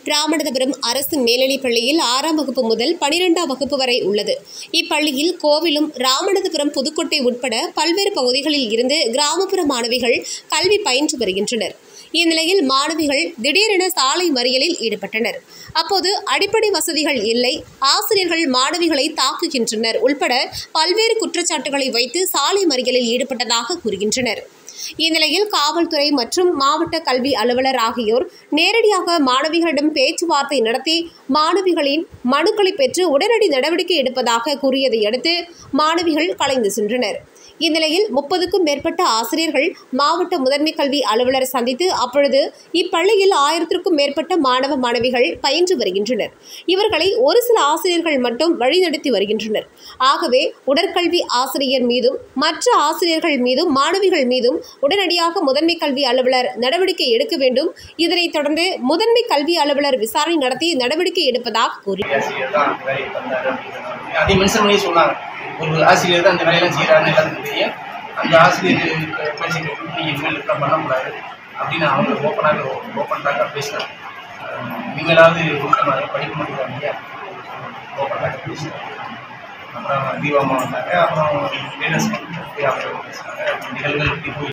ராமநாதபுரம் அரசு மேல்நிலைப் பள்ளியில் ஆறாம் வகுப்பு முதல் பனிரெண்டாம் வகுப்பு வரை உள்ளது இப்பள்ளியில் கோவிலும் ராமநாதபுரம் புதுக்கோட்டை உட்பட பல்வேறு பகுதிகளில் இருந்து கிராமப்புற மாணவிகள் கல்வி பயின்று வருகின்றனர் இந்நிலையில் மாணவிகள் திடீரென சாலை மறியலில் ஈடுபட்டனர் அப்போது அடிப்படை வசதிகள் இல்லை ஆசிரியர்கள் மாணவிகளை தாக்குகின்றனர் உள்பட பல்வேறு குற்றச்சாட்டுகளை வைத்து சாலை மறியலில் ஈடுபட்டதாக கூறுகின்றனர் இந்நிலையில் காவல்துறை மற்றும் மாவட்ட கல்வி அலுவலர் ஆகியோர் நேரடியாக மாணவிகளிடம் பேச்சுவார்த்தை நடத்தி மாணவிகளின் மனுக்களை பெற்று உடனடி நடவடிக்கை எடுப்பதாக கூறியதை அடுத்து மாணவிகள் கலைந்து சென்றனர் இந்நிலையில் முப்பதுக்கும் மேற்பட்ட ஆசிரியர்கள் மாவட்ட முதன்மை கல்வி அலுவலர் சந்தித்து அப்பொழுது இப்பள்ளியில் ஆயிரத்திற்கும் மேற்பட்ட மாணவ மாணவிகள் பயின்று வருகின்றனர் இவர்களை ஒரு சில ஆசிரியர்கள் மட்டும் வழிநடத்தி வருகின்றனர் ஆகவே உடற்கல்வி ஆசிரியர் மீதும் மற்ற ஆசிரியர்கள் மீதும் மாணவிகள் மீதும் உடனடியாக முதன்மை கல்வி அலுவலர் நடவடிக்கை எடுக்க வேண்டும் இதனைத் தொடர்ந்து முதன்மை கல்வி அலுவலர் விசாரணை நடத்தி நடவடிக்கை எடுப்பதாக கூறினார் ஆசிரியர் தான் அந்த வேலையை பண்ணாரு அப்படின்னு அதை மென்ஷன் பண்ணி சொன்னாங்க ஒரு ஆசிரியர் தான் அந்த வேலையெல்லாம் செய்கிறாருன்னு எல்லாத்துக்கும் தெரியும் அந்த ஆசிரியர் பேசி நீங்கள் இனிமேல் இப்படி பண்ணக்கூடாது அப்படின்னு அவங்க ஓப்பனாக ஓப்பன் டாக்காக பேசினாங்க நீங்களாவது ஒழுக்கமாக படிக்க மாட்டேங்கிறாங்க ஓப்பன் டாக்காக பேசினாங்க அப்புறம் தீபாவளி வந்தாங்க அப்புறம் லேட்டஸ்ட் பேசினாங்க நிகழ்வுகள் இப்படி போய்